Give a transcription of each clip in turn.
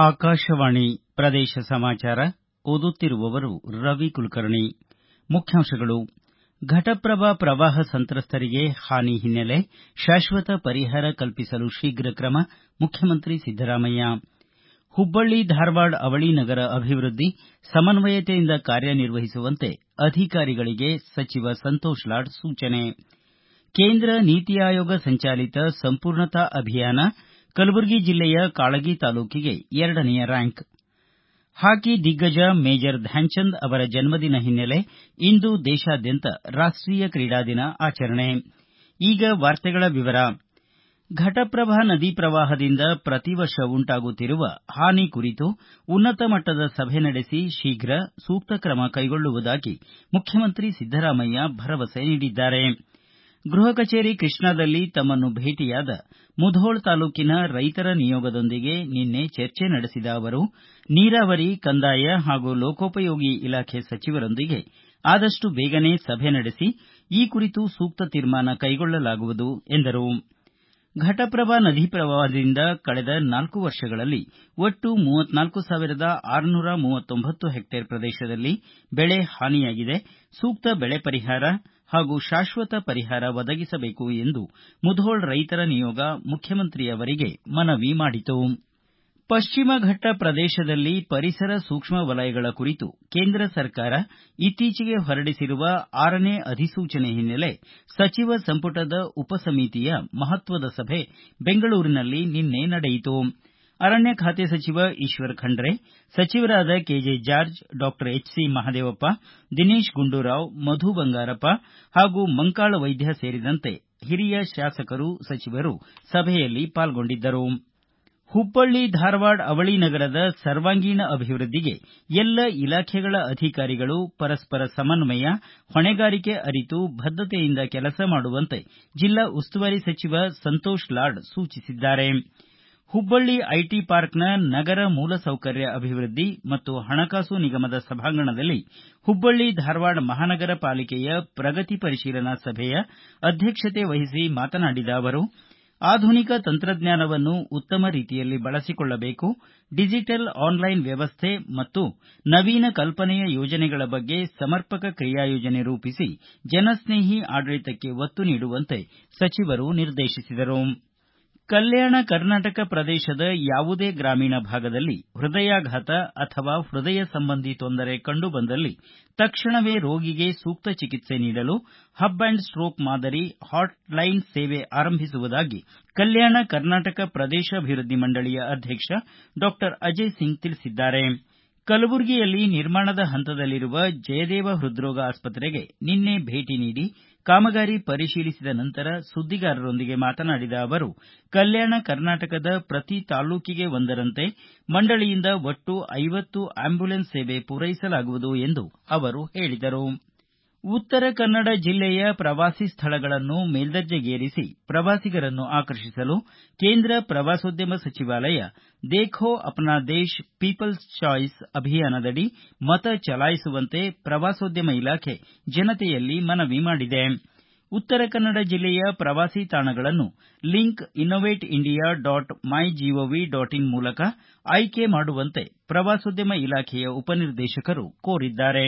ಆಕಾಶವಾಣಿ ಪ್ರದೇಶ ಸಮಾಚಾರ ಓದುತ್ತಿರುವವರು ರವಿ ಕುಲಕರ್ಣಿ ಮುಖ್ಯಾಂಶಗಳು ಘಟಪ್ರಭಾ ಪ್ರವಾಹ ಸಂತ್ರಸ್ತರಿಗೆ ಹಾನಿ ಹಿನ್ನೆಲೆ ಶಾಶ್ವತ ಪರಿಹಾರ ಕಲ್ಪಿಸಲು ಶೀಘ್ರ ಕ್ರಮ ಮುಖ್ಯಮಂತ್ರಿ ಸಿದ್ದರಾಮಯ್ಯ ಹುಬ್ಬಳ್ಳಿ ಧಾರವಾಡ ಅವಳಿ ನಗರ ಅಭಿವೃದ್ಧಿ ಸಮನ್ವಯತೆಯಿಂದ ಕಾರ್ಯನಿರ್ವಹಿಸುವಂತೆ ಅಧಿಕಾರಿಗಳಿಗೆ ಸಚಿವ ಸಂತೋಷ ಲಾಡ್ ಸೂಚನೆ ಕೇಂದ್ರ ನೀತಿ ಆಯೋಗ ಸಂಚಾಲಿತ ಸಂಪೂರ್ಣತಾ ಅಭಿಯಾನ ಕಲಬುರಗಿ ಜಿಲ್ಲೆಯ ಕಾಳಗಿ ತಾಲೂಕಿಗೆ ಎರಡನೆಯ ರ್ಯಾಂಕ್ ಹಾಕಿ ದಿಗ್ಗಜ ಮೇಜರ್ ಧ್ಯಾನ್ಚಂದ್ ಅವರ ಜನ್ಮದಿನ ಹಿನ್ನೆಲೆ ಇಂದು ದೇಶಾದ್ಯಂತ ರಾಷ್ಟೀಯ ಕ್ರೀಡಾ ದಿನ ಆಚರಣೆ ಈಗ ವಾರ್ತೆಗಳ ವಿವರ ಘಟಪ್ರಭಾ ನದಿ ಪ್ರವಾಹದಿಂದ ಪ್ರತಿ ವರ್ಷ ಉಂಟಾಗುತ್ತಿರುವ ಹಾನಿ ಕುರಿತು ಉನ್ನತ ಮಟ್ಟದ ಸಭೆ ನಡೆಸಿ ಶೀಘ್ರ ಸೂಕ್ತ ಕ್ರಮ ಕೈಗೊಳ್ಳುವುದಾಗಿ ಮುಖ್ಯಮಂತ್ರಿ ಸಿದ್ದರಾಮಯ್ಯ ಭರವಸೆ ನೀಡಿದ್ದಾರೆ ಗೃಹ ಕಚೇರಿ ಕೃಷ್ಣಾದಲ್ಲಿ ತಮ್ಮನ್ನು ಭೇಟಿಯಾದ ಮುಧೋಳ ತಾಲೂಕಿನ ರೈತರ ನಿಯೋಗದೊಂದಿಗೆ ನಿನ್ನೆ ಚರ್ಚೆ ನಡೆಸಿದ ಅವರು ನೀರಾವರಿ ಕಂದಾಯ ಹಾಗೂ ಲೋಕೋಪಯೋಗಿ ಇಲಾಖೆ ಸಚಿವರೊಂದಿಗೆ ಆದಷ್ಟು ಬೇಗನೆ ಸಭೆ ನಡೆಸಿ ಈ ಕುರಿತು ಸೂಕ್ತ ತೀರ್ಮಾನ ಕೈಗೊಳ್ಳಲಾಗುವುದು ಎಂದರು ಘಟಪ್ರಭಾ ನದಿ ಪ್ರವಾಹದಿಂದ ಕಳೆದ ನಾಲ್ಕು ವರ್ಷಗಳಲ್ಲಿ ಒಟ್ಟು ಮೂವತ್ನಾಲ್ಕು ಸಾವಿರದ ಆರುನೂರ ಮೂವತ್ತೊಂಬತ್ತು ಹೆಕ್ಟೇರ್ ಪ್ರದೇಶದಲ್ಲಿ ಬೆಳೆ ಹಾನಿಯಾಗಿದೆ ಸೂಕ್ತ ಬೆಳೆ ಪರಿಹಾರ ಹಾಗೂ ಶಾಶ್ವತ ಪರಿಹಾರ ಒದಗಿಸಬೇಕು ಎಂದು ಮುಧೋಳ ರೈತರ ನಿಯೋಗ ಮುಖ್ಯಮಂತ್ರಿಯವರಿಗೆ ಮನವಿ ಮಾಡಿತು ಪಶ್ಚಿಮ ಘಟ್ಟ ಪ್ರದೇಶದಲ್ಲಿ ಪರಿಸರ ಸೂಕ್ಷ್ಮ ವಲಯಗಳ ಕುರಿತು ಕೇಂದ್ರ ಸರ್ಕಾರ ಇತ್ತೀಚೆಗೆ ಹೊರಡಿಸಿರುವ ಆರನೇ ಅಧಿಸೂಚನೆ ಹಿನ್ನೆಲೆ ಸಚಿವ ಸಂಪುಟದ ಉಪಸಮಿತಿಯ ಮಹತ್ವದ ಸಭೆ ಬೆಂಗಳೂರಿನಲ್ಲಿ ನಿನ್ನೆ ನಡೆಯಿತು ಅರಣ್ಯ ಖಾತೆ ಸಚಿವ ಈಶ್ವರ ಖಂಡ್ರೆ ಸಚಿವರಾದ ಕೆಜೆ ಜಾರ್ಜ್ ಡಾ ಎಚ್ ಸಿ ಮಹದೇವಪ್ಪ ದಿನೇಶ್ ಗುಂಡೂರಾವ್ ಮಧು ಬಂಗಾರಪ್ಪ ಹಾಗೂ ಮಂಕಾಳ ವೈದ್ಯ ಸೇರಿದಂತೆ ಹಿರಿಯ ಶಾಸಕರು ಸಚಿವರು ಸಭೆಯಲ್ಲಿ ಪಾಲ್ಗೊಂಡಿದ್ದರು ಹುಬ್ಬಳ್ಳಿ ಧಾರವಾಡ ಅವಳಿ ನಗರದ ಸರ್ವಾಂಗೀಣ ಅಭಿವೃದ್ಧಿಗೆ ಎಲ್ಲ ಇಲಾಖೆಗಳ ಅಧಿಕಾರಿಗಳು ಪರಸ್ಪರ ಸಮನ್ವಯ ಹೊಣೆಗಾರಿಕೆ ಅರಿತು ಬದ್ದತೆಯಿಂದ ಕೆಲಸ ಮಾಡುವಂತೆ ಜಿಲ್ಲಾ ಉಸ್ತುವಾರಿ ಸಚಿವ ಸಂತೋಷ ಲಾಡ್ ಸೂಚಿಸಿದ್ದಾರೆ ಹುಬ್ಬಳ್ಳಿ ಐಟಿ ಪಾರ್ಕ್ನ ನಗರ ಮೂಲಸೌಕರ್ಯ ಅಭಿವೃದ್ಧಿ ಮತ್ತು ಹಣಕಾಸು ನಿಗಮದ ಸಭಾಂಗಣದಲ್ಲಿ ಹುಬ್ಬಳ್ಳಿ ಧಾರವಾಡ ಮಹಾನಗರ ಪಾಲಿಕೆಯ ಪ್ರಗತಿ ಪರಿಶೀಲನಾ ಸಭೆಯ ಅಧ್ಯಕ್ಷತೆ ವಹಿಸಿ ಮಾತನಾಡಿದ ಅವರು ಆಧುನಿಕ ತಂತ್ರಜ್ಞಾನವನ್ನು ಉತ್ತಮ ರೀತಿಯಲ್ಲಿ ಬಳಸಿಕೊಳ್ಳಬೇಕು ಡಿಜಿಟಲ್ ಆನ್ಲೈನ್ ವ್ಯವಸ್ಥೆ ಮತ್ತು ನವೀನ ಕಲ್ಪನೆಯ ಯೋಜನೆಗಳ ಬಗ್ಗೆ ಸಮರ್ಪಕ ಕ್ರಿಯಾಯೋಜನೆ ರೂಪಿಸಿ ಜನಸ್ನೇಹಿ ಆಡಳಿತಕ್ಕೆ ಒತ್ತು ನೀಡುವಂತೆ ಸಚಿವರು ನಿರ್ದೇಶಿಸಿದರು ಕಲ್ಯಾಣ ಕರ್ನಾಟಕ ಪ್ರದೇಶದ ಯಾವುದೇ ಗ್ರಾಮೀಣ ಭಾಗದಲ್ಲಿ ಹೃದಯಾಘಾತ ಅಥವಾ ಹೃದಯ ಸಂಬಂಧಿ ತೊಂದರೆ ಕಂಡುಬಂದಲ್ಲಿ ತಕ್ಷಣವೇ ರೋಗಿಗೆ ಸೂಕ್ತ ಚಿಕಿತ್ಸೆ ನೀಡಲು ಹಬ್ ಅಂಡ್ ಸ್ಟೋಕ್ ಮಾದರಿ ಹಾಟ್ಲೈನ್ ಸೇವೆ ಆರಂಭಿಸುವುದಾಗಿ ಕಲ್ಯಾಣ ಕರ್ನಾಟಕ ಪ್ರದೇಶಾಭಿವೃದ್ಧಿ ಮಂಡಳಿಯ ಅಧ್ಯಕ್ಷ ಡಾ ಅಜಯ್ ಸಿಂಗ್ ತಿಳಿಸಿದ್ದಾರೆ ಕಲಬುರಗಿಯಲ್ಲಿ ನಿರ್ಮಾಣದ ಹಂತದಲ್ಲಿರುವ ಜಯದೇವ ಹೃದ್ರೋಗ ಆಸ್ಪತ್ರೆಗೆ ನಿನ್ನೆ ಭೇಟಿ ನೀಡಿ ಕಾಮಗಾರಿ ಪರಿಶೀಲಿಸಿದ ನಂತರ ಸುದ್ದಿಗಾರರೊಂದಿಗೆ ಮಾತನಾಡಿದ ಅವರು ಕಲ್ಯಾಣ ಕರ್ನಾಟಕದ ಪ್ರತಿ ತಾಲ್ಲೂಕಿಗೆ ಒಂದರಂತೆ ಮಂಡಳಿಯಿಂದ ಒಟ್ಟು ಐವತ್ತು ಆಂಬ್ಯುಲೆನ್ಸ್ ಸೇವೆ ಪೂರೈಸಲಾಗುವುದು ಎಂದು ಅವರು ಹೇಳಿದರು ಉತ್ತರ ಕನ್ನಡ ಜಿಲ್ಲೆಯ ಪ್ರವಾಸಿ ಸ್ಥಳಗಳನ್ನು ಮೇಲ್ದರ್ಜೆಗೇರಿಸಿ ಪ್ರವಾಸಿಗರನ್ನು ಆಕರ್ಷಿಸಲು ಕೇಂದ್ರ ಪ್ರವಾಸೋದ್ಯಮ ಸಚಿವಾಲಯ ದೇಖೋ ಅಪ್ನಾ ದೇಶ್ ಪೀಪಲ್ಸ್ ಚಾಯ್ಸ್ ಅಭಿಯಾನದಡಿ ಮತ ಚಲಾಯಿಸುವಂತೆ ಪ್ರವಾಸೋದ್ಯಮ ಇಲಾಖೆ ಜನತೆಯಲ್ಲಿ ಮನವಿ ಮಾಡಿದೆ ಉತ್ತರ ಕನ್ನಡ ಜಿಲ್ಲೆಯ ಪ್ರವಾಸಿ ತಾಣಗಳನ್ನು link innovate India dot my G O V dot in ಮೂಲಕ ಆಯ್ಕೆ ಮಾಡುವಂತೆ ಪ್ರವಾಸೋದ್ಯಮ ಇಲಾಖೆಯ ಉಪನಿರ್ದೇಶಕರು ಕೋರಿದ್ದಾರೆ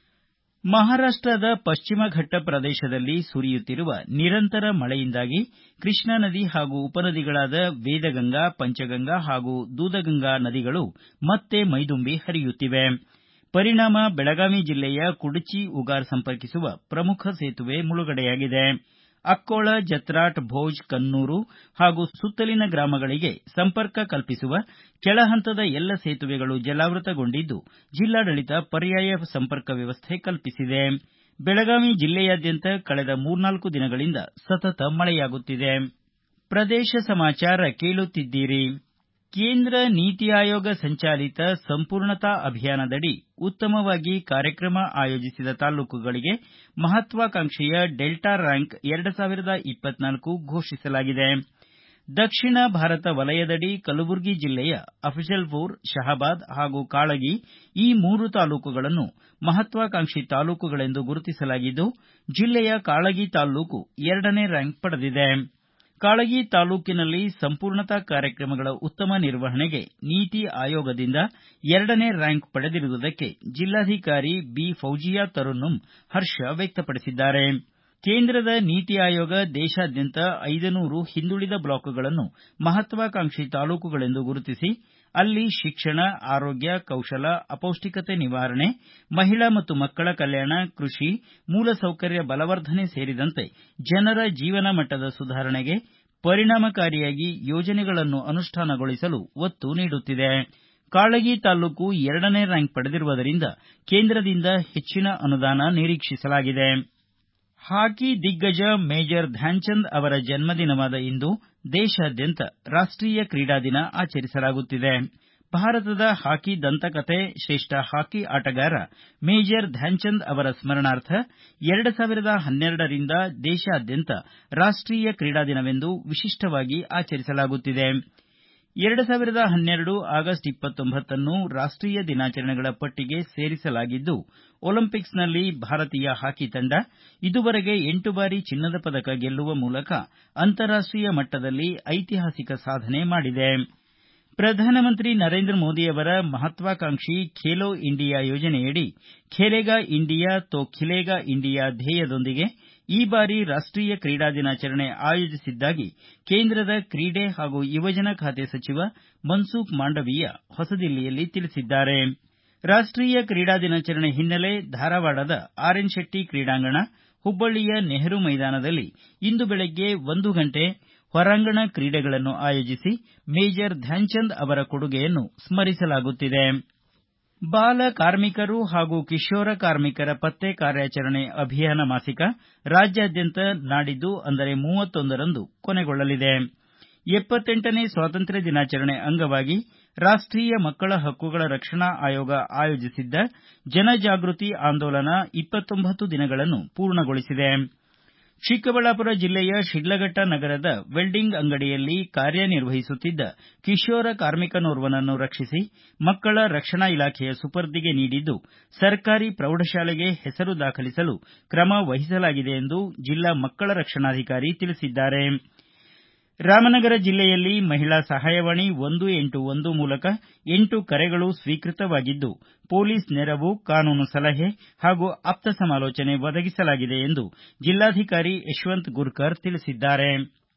ಮಹಾರಾಷ್ಟದ ಪಶ್ಚಿಮ ಘಟ್ಟ ಪ್ರದೇಶದಲ್ಲಿ ಸುರಿಯುತ್ತಿರುವ ನಿರಂತರ ಮಳೆಯಿಂದಾಗಿ ಕೃಷ್ಣಾ ನದಿ ಹಾಗೂ ಉಪನದಿಗಳಾದ ವೇದಗಂಗಾ ಪಂಚಗಂಗಾ ಹಾಗೂ ದೂದಗಂಗಾ ನದಿಗಳು ಮತ್ತೆ ಮೈದುಂಬಿ ಹರಿಯುತ್ತಿವೆ ಪರಿಣಾಮ ಬೆಳಗಾವಿ ಜಿಲ್ಲೆಯ ಕುಡಚಿ ಉಗಾರ್ ಸಂಪರ್ಕಿಸುವ ಪ್ರಮುಖ ಸೇತುವೆ ಮುಳುಗಡೆಯಾಗಿದೆ ಅಕ್ಕೋಳ ಜತ್ರಾಟ್ ಭೋಜ್ ಕನ್ನೂರು ಹಾಗೂ ಸುತ್ತಲಿನ ಗ್ರಾಮಗಳಿಗೆ ಸಂಪರ್ಕ ಕಲ್ಪಿಸುವ ಕೆಳಹಂತದ ಎಲ್ಲ ಸೇತುವೆಗಳು ಜಲಾವೃತಗೊಂಡಿದ್ದು ಜಿಲ್ಲಾಡಳಿತ ಪರ್ಯಾಯ ಸಂಪರ್ಕ ವ್ಯವಸ್ಥೆ ಕಲ್ಪಿಸಿದೆ ಬೆಳಗಾವಿ ಜಿಲ್ಲೆಯಾದ್ಯಂತ ಕಳೆದ ಮೂರ್ನಾಲ್ಕು ದಿನಗಳಿಂದ ಸತತ ಮಳೆಯಾಗುತ್ತಿದೆ ಪ್ರದೇಶ ಸಮಾಚಾರ ಕೇಳುತ್ತಿದ್ದೀರಿ ಕೇಂದ್ರ ನೀತಿ ಆಯೋಗ ಸಂಚಾಲಿತ ಸಂಪೂರ್ಣತಾ ಅಭಿಯಾನದಡಿ ಉತ್ತಮವಾಗಿ ಕಾರ್ಯಕ್ರಮ ಆಯೋಜಿಸಿದ ತಾಲ್ಲೂಕುಗಳಿಗೆ ಮಹತ್ವಾಕಾಂಕ್ಷೆಯ ಡೆಲ್ಟಾ ರ್ಯಾಂಕ್ ಎರಡು ಸಾವಿರದ ಇಪ್ಪತ್ನಾಲ್ಕು ಘೋಷಿಸಲಾಗಿದೆ ದಕ್ಷಿಣ ಭಾರತ ವಲಯದಡಿ ಕಲಬುರಗಿ ಜಿಲ್ಲೆಯ ಅಫಜಲಪುರ ಶಹಾಬಾದ್ ಹಾಗೂ ಕಾಳಗಿ ಈ ಮೂರು ತಾಲ್ಲೂಕುಗಳನ್ನು ಮಹತ್ವಾಕಾಂಕ್ಷಿ ತಾಲ್ಲೂಕುಗಳೆಂದು ಗುರುತಿಸಲಾಗಿದ್ದು ಜಿಲ್ಲೆಯ ಕಾಳಗಿ ತಾಲ್ಲೂಕು ಎರಡನೇ ರ್ಯಾಂಕ್ ಪಡೆದಿದೆ ಕಾಳಗಿ ತಾಲೂಕಿನಲ್ಲಿ ಸಂಪೂರ್ಣತಾ ಕಾರ್ಯಕ್ರಮಗಳ ಉತ್ತಮ ನಿರ್ವಹಣೆಗೆ ನೀತಿ ಆಯೋಗದಿಂದ ಎರಡನೇ ರ್ಯಾಂಕ್ ಪಡೆದಿರುವುದಕ್ಕೆ ಜಿಲ್ಲಾಧಿಕಾರಿ ಬಿ ಫೌಜಿಯಾ ತರನ್ನುಮ್ ಹರ್ಷ ವ್ಯಕ್ತಪಡಿಸಿದ್ದಾರೆ ಕೇಂದ್ರದ ನೀತಿ ಆಯೋಗ ದೇಶಾದ್ಯಂತ ಐದನೂರು ಹಿಂದುಳಿದ ಬ್ಲಾಕ್ಗಳನ್ನು ಮಹತ್ವಾಕಾಂಕ್ಷಿ ತಾಲೂಕುಗಳೆಂದು ಗುರುತಿಸಿ ಅಲ್ಲಿ ಶಿಕ್ಷಣ ಆರೋಗ್ಯ ಕೌಶಲ ಅಪೌಷ್ಟಿಕತೆ ನಿವಾರಣೆ ಮಹಿಳಾ ಮತ್ತು ಮಕ್ಕಳ ಕಲ್ಯಾಣ ಕೃಷಿ ಮೂಲಸೌಕರ್ಯ ಬಲವರ್ಧನೆ ಸೇರಿದಂತೆ ಜನರ ಜೀವನ ಮಟ್ಟದ ಸುಧಾರಣೆಗೆ ಪರಿಣಾಮಕಾರಿಯಾಗಿ ಯೋಜನೆಗಳನ್ನು ಅನುಷ್ಠಾನಗೊಳಿಸಲು ಒತ್ತು ನೀಡುತ್ತಿದೆ ಕಾಳಗಿ ತಾಲೂಕು ಎರಡನೇ ರ್ಯಾಂಕ್ ಪಡೆದಿರುವುದರಿಂದ ಕೇಂದ್ರದಿಂದ ಹೆಚ್ಚಿನ ಅನುದಾನ ನಿರೀಕ್ಷಿಸಲಾಗಿದೆ ಹಾಕಿ ದಿಗ್ಗಜ ಮೇಜರ್ ಧ್ಯಾನ್ಚಂದ್ ಅವರ ಜನ್ಮದಿನವಾದ ಇಂದು ದೇಶಾದ್ಯಂತ ರಾಷ್ಟೀಯ ಕ್ರೀಡಾ ದಿನ ಆಚರಿಸಲಾಗುತ್ತಿದೆ ಭಾರತದ ಹಾಕಿ ದಂತಕಥೆ ಶ್ರೇಷ್ಠ ಹಾಕಿ ಆಟಗಾರ ಮೇಜರ್ ಧ್ಯಾನ್ಚಂದ್ ಅವರ ಸ್ಮರಣಾರ್ಥ ಎರಡು ಸಾವಿರದ ಹನ್ನೆರಡರಿಂದ ದೇಶಾದ್ಯಂತ ರಾಷ್ಟೀಯ ಕ್ರೀಡಾ ದಿನವೆಂದು ವಿಶಿಷ್ಟವಾಗಿ ಆಚರಿಸಲಾಗುತ್ತಿದೆ ಎರಡು ಸಾವಿರದ ಹನ್ನೆರಡು ಆಗಸ್ಟ್ ಇಪ್ಪತ್ತೊಂಬತ್ತನ್ನು ರಾಷ್ಟೀಯ ದಿನಾಚರಣೆಗಳ ಪಟ್ಟಿಗೆ ಸೇರಿಸಲಾಗಿದ್ದು ಒಲಿಂಪಿಕ್ಸ್ನಲ್ಲಿ ಭಾರತೀಯ ಹಾಕಿ ತಂಡ ಇದುವರೆಗೆ ಎಂಟು ಬಾರಿ ಚಿನ್ನದ ಪದಕ ಗೆಲ್ಲುವ ಮೂಲಕ ಅಂತಾರಾಷ್ಟೀಯ ಮಟ್ಟದಲ್ಲಿ ಐತಿಹಾಸಿಕ ಸಾಧನೆ ಮಾಡಿದೆ ಪ್ರಧಾನಮಂತ್ರಿ ನರೇಂದ್ರ ಮೋದಿ ಅವರ ಮಹತ್ವಾಕಾಂಕ್ಷಿ ಖೇಲೋ ಇಂಡಿಯಾ ಯೋಜನೆಯಡಿ ಖೇಲೆಗಾ ಇಂಡಿಯಾ ತೋ ಖಿಲೇಗಾ ಇಂಡಿಯಾ ಧ್ಯೇಯದೊಂದಿಗೆ ಈ ಬಾರಿ ರಾಷ್ಟೀಯ ಕ್ರೀಡಾ ದಿನಾಚರಣೆ ಆಯೋಜಿಸಿದ್ದಾಗಿ ಕೇಂದ್ರದ ಕ್ರೀಡೆ ಹಾಗೂ ಯುವಜನ ಖಾತೆ ಸಚಿವ ಮನ್ಸುಖ್ ಮಾಂಡವೀಯ ಹೊಸದಿಲ್ಲಿಯಲ್ಲಿ ತಿಳಿಸಿದ್ದಾರೆ ರಾಷ್ಟೀಯ ಕ್ರೀಡಾ ದಿನಾಚರಣೆ ಹಿನ್ನೆಲೆ ಧಾರವಾಡದ ಆರ್ ಎನ್ ಶೆಟ್ಟಿ ಕ್ರೀಡಾಂಗಣ ಹುಬ್ಬಳ್ಳಿಯ ನೆಹರು ಮೈದಾನದಲ್ಲಿ ಇಂದು ಬೆಳಗ್ಗೆ ಒಂದು ಗಂಟೆ ಹೊರಾಂಗಣ ಕ್ರೀಡೆಗಳನ್ನು ಆಯೋಜಿಸಿ ಮೇಜರ್ ಧ್ಯಾನ್ಚಂದ್ ಅವರ ಕೊಡುಗೆಯನ್ನು ಸ್ಮರಿಸಲಾಗುತ್ತಿದೆ ಬಾಲ ಕಾರ್ಮಿಕರು ಹಾಗೂ ಕಿಶೋರ ಕಾರ್ಮಿಕರ ಪತ್ತೆ ಕಾರ್ಯಾಚರಣೆ ಅಭಿಯಾನ ಮಾಸಿಕ ರಾಜ್ಯಾದ್ಯಂತ ನಾಡಿದ್ದು ಅಂದರೆ ಮೂವತ್ತೊಂದರಂದು ಕೊನೆಗೊಳ್ಳಲಿದೆ ಎಪ್ಪತ್ತೆಂಟನೇ ಸ್ವಾತಂತ್ರ್ಯ ದಿನಾಚರಣೆ ಅಂಗವಾಗಿ ರಾಷ್ಟೀಯ ಮಕ್ಕಳ ಹಕ್ಕುಗಳ ರಕ್ಷಣಾ ಆಯೋಗ ಆಯೋಜಿಸಿದ್ದ ಜನಜಾಗೃತಿ ಆಂದೋಲನ ಇಪ್ಪತ್ತೊಂಬತ್ತು ದಿನಗಳನ್ನು ಪೂರ್ಣಗೊಳಿಸಿದೆ ಚಿಕ್ಕಬಳ್ಳಾಪುರ ಜಿಲ್ಲೆಯ ಶಿಡ್ಲಘಟ್ಟ ನಗರದ ವೆಲ್ಡಿಂಗ್ ಅಂಗಡಿಯಲ್ಲಿ ಕಾರ್ಯನಿರ್ವಹಿಸುತ್ತಿದ್ದ ಕಿಶೋರ ಕಾರ್ಮಿಕನೋರ್ವನನ್ನು ರಕ್ಷಿಸಿ ಮಕ್ಕಳ ರಕ್ಷಣಾ ಇಲಾಖೆಯ ಸುಪರ್ದಿಗೆ ನೀಡಿದ್ದು ಸರ್ಕಾರಿ ಪ್ರೌಢಶಾಲೆಗೆ ಹೆಸರು ದಾಖಲಿಸಲು ಕ್ರಮ ವಹಿಸಲಾಗಿದೆ ಎಂದು ಜಿಲ್ಲಾ ಮಕ್ಕಳ ರಕ್ಷಣಾಧಿಕಾರಿ ತಿಳಿಸಿದ್ದಾರೆ ರಾಮನಗರ ಜಿಲ್ಲೆಯಲ್ಲಿ ಮಹಿಳಾ ಸಹಾಯವಾಣಿ ಒಂದು ಎಂಟು ಒಂದು ಮೂಲಕ ಎಂಟು ಕರೆಗಳು ಸ್ವೀಕೃತವಾಗಿದ್ದು ಪೊಲೀಸ್ ನೆರವು ಕಾನೂನು ಸಲಹೆ ಹಾಗೂ ಆಪ್ತ ಸಮಾಲೋಚನೆ ಒದಗಿಸಲಾಗಿದೆ ಎಂದು ಜಿಲ್ಲಾಧಿಕಾರಿ ಯಶವಂತ ಗುರ್ಕರ್ ತಿಳಿಸಿದ್ದಾರೆ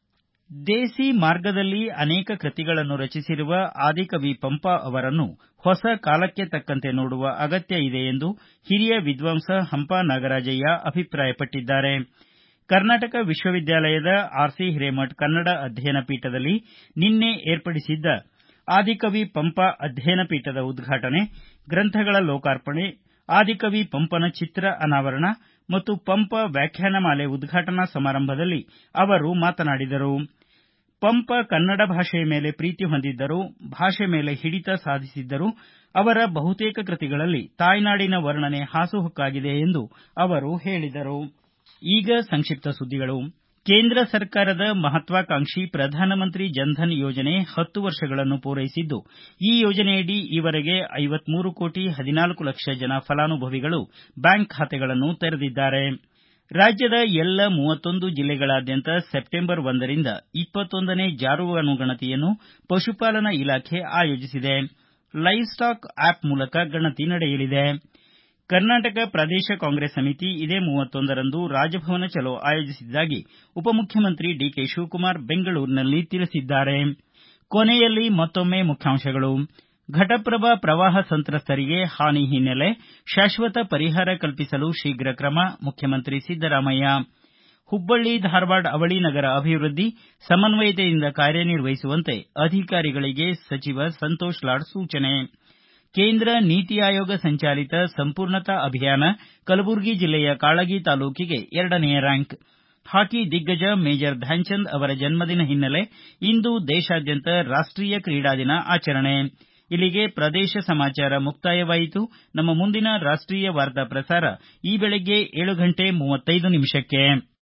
ದೇಸಿ ಮಾರ್ಗದಲ್ಲಿ ಅನೇಕ ಕೃತಿಗಳನ್ನು ರಚಿಸಿರುವ ಆದಿಕವಿ ಪಂಪ ಅವರನ್ನು ಹೊಸ ಕಾಲಕ್ಕೆ ತಕ್ಕಂತೆ ನೋಡುವ ಅಗತ್ಯ ಇದೆ ಎಂದು ಹಿರಿಯ ವಿದ್ವಾಂಸ ಹಂಪ ನಾಗರಾಜಯ್ಯ ಅಭಿಪ್ರಾಯಪಟ್ಟಿದ್ದಾರೆ ಕರ್ನಾಟಕ ವಿಶ್ವವಿದ್ಯಾಲಯದ ಆರ್ಸಿ ಹಿರೇಮಠ ಕನ್ನಡ ಅಧ್ಯಯನ ಪೀಠದಲ್ಲಿ ನಿನ್ನೆ ಏರ್ಪಡಿಸಿದ್ದ ಆದಿಕವಿ ಪಂಪ ಅಧ್ಯಯನ ಪೀಠದ ಉದ್ಘಾಟನೆ ಗ್ರಂಥಗಳ ಲೋಕಾರ್ಪಣೆ ಆದಿಕವಿ ಪಂಪನ ಚಿತ್ರ ಅನಾವರಣ ಮತ್ತು ಪಂಪ ವ್ಯಾಖ್ಯಾನಮಾಲೆ ಉದ್ಘಾಟನಾ ಸಮಾರಂಭದಲ್ಲಿ ಅವರು ಮಾತನಾಡಿದರು ಪಂಪ ಕನ್ನಡ ಭಾಷೆಯ ಮೇಲೆ ಪ್ರೀತಿ ಹೊಂದಿದ್ದರು ಭಾಷೆ ಮೇಲೆ ಹಿಡಿತ ಸಾಧಿಸಿದ್ದರು ಅವರ ಬಹುತೇಕ ಕೃತಿಗಳಲ್ಲಿ ತಾಯ್ನಾಡಿನ ವರ್ಣನೆ ಹಾಸುಹೊಕ್ಕಾಗಿದೆ ಎಂದು ಅವರು ಹೇಳಿದರು ಈಗ ಸಂಕ್ಷಿಪ್ತ ಸುದ್ದಿಗಳು ಕೇಂದ್ರ ಸರ್ಕಾರದ ಮಹತ್ವಾಕಾಂಕ್ಷಿ ಪ್ರಧಾನಮಂತ್ರಿ ಜನ್ಧನ್ ಯೋಜನೆ ಹತ್ತು ವರ್ಷಗಳನ್ನು ಪೂರೈಸಿದ್ದು ಈ ಯೋಜನೆಯಡಿ ಈವರೆಗೆ ಐವತ್ಮೂರು ಕೋಟಿ ಹದಿನಾಲ್ಕು ಲಕ್ಷ ಜನ ಫಲಾನುಭವಿಗಳು ಬ್ಯಾಂಕ್ ಖಾತೆಗಳನ್ನು ತೆರೆದಿದ್ದಾರೆ ರಾಜ್ಯದ ಎಲ್ಲ ಮೂವತ್ತೊಂದು ಜಿಲ್ಲೆಗಳಾದ್ಯಂತ ಸೆಪ್ಟೆಂಬರ್ ಒಂದರಿಂದ ಇಪ್ಪತ್ತೊಂದನೇ ಜಾನುವಾರುಗಣತಿಯನ್ನು ಪಶುಪಾಲನಾ ಇಲಾಖೆ ಆಯೋಜಿಸಿದೆ ಲೈವ್ ಸ್ಟಾಕ್ ಆಪ್ ಮೂಲಕ ಗಣತಿ ನಡೆಯಲಿದೆ ಕರ್ನಾಟಕ ಪ್ರದೇಶ ಕಾಂಗ್ರೆಸ್ ಸಮಿತಿ ಇದೇ ಮೂವತ್ತೊಂದರಂದು ರಾಜಭವನ ಚಲೋ ಆಯೋಜಿಸಿದ್ದಾಗಿ ಉಪಮುಖ್ಯಮಂತ್ರಿ ಡಿಕೆ ಶಿವಕುಮಾರ್ ಬೆಂಗಳೂರಿನಲ್ಲಿ ತಿಳಿಸಿದ್ದಾರೆ ಕೊನೆಯಲ್ಲಿ ಮತ್ತೊಮ್ಮೆ ಮುಖ್ಯಾಂಶಗಳು ಘಟಪ್ರಭಾ ಪ್ರವಾಹ ಸಂತ್ರಸ್ತರಿಗೆ ಹಾನಿ ಹಿನ್ನೆಲೆ ಶಾಶ್ವತ ಪರಿಹಾರ ಕಲ್ಪಿಸಲು ಶೀಘ್ರ ಕ್ರಮ ಮುಖ್ಯಮಂತ್ರಿ ಸಿದ್ದರಾಮಯ್ಯ ಹುಬ್ಬಳ್ಳಿ ಧಾರವಾಡ ಅವಳಿ ನಗರ ಅಭಿವೃದ್ಧಿ ಸಮನ್ವಯತೆಯಿಂದ ಕಾರ್ಯನಿರ್ವಹಿಸುವಂತೆ ಅಧಿಕಾರಿಗಳಿಗೆ ಸಚಿವ ಸಂತೋಷ ಲಾಡ್ ಸೂಚನೆ ಕೇಂದ್ರ ನೀತಿ ಆಯೋಗ ಸಂಚಾಲಿತ ಸಂಪೂರ್ಣತಾ ಅಭಿಯಾನ ಕಲಬುರಗಿ ಜಿಲ್ಲೆಯ ಕಾಳಗಿ ತಾಲೂಕಿಗೆ ಎರಡನೆಯ ರ್ಯಾಂಕ್ ಹಾಕಿ ದಿಗ್ಗಜ ಮೇಜರ್ ಧ್ಯಾನ್ಚಂದ್ ಅವರ ಜನ್ಮದಿನ ಹಿನ್ನೆಲೆ ಇಂದು ದೇಶಾದ್ಯಂತ ರಾಷ್ಟೀಯ ಕ್ರೀಡಾ ದಿನ ಆಚರಣೆ ಇಲ್ಲಿಗೆ ಪ್ರದೇಶ ಸಮಾಚಾರ ಮುಕ್ತಾಯವಾಯಿತು ನಮ್ಮ ಮುಂದಿನ ರಾಷ್ಟೀಯ ವಾರ್ತಾ ಪ್ರಸಾರ ಈ ಬೆಳಗ್ಗೆ ಏಳು ಗಂಟೆ ಮೂವತ್ತೈದು ನಿಮಿಷಕ್ಕೆ